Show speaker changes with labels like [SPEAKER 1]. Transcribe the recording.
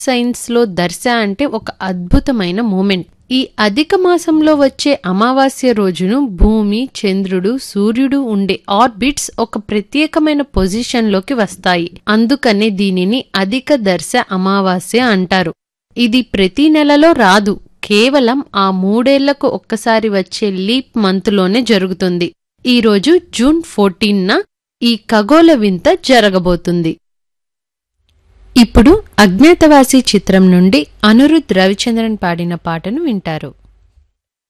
[SPEAKER 1] సైన్స్లో దర్శ అంటే ఒక అద్భుతమైన మూమెంట్ ఈ అధిక మాసంలో వచ్చే అమావాస్య రోజును భూమి చంద్రుడు సూర్యుడు ఉండే ఆర్బిట్స్ ఒక ప్రత్యేకమైన పొజిషన్లోకి వస్తాయి అందుకనే దీనిని అధిక దర్శ అమావాస్య అంటారు ఇది ప్రతి నెలలో రాదు కేవలం ఆ మూడేళ్లకు ఒక్కసారి వచ్చే లీప్ మంత్లోనే జరుగుతుంది ఈరోజు జూన్ ఫోర్టీన్న ఈ ఖగోళ వింత జరగబోతుంది ఇప్పుడు అజ్ఞాతవాసి చిత్రం నుండి అనురుద్ రవిచంద్రన్ పాడిన పాటను వింటారు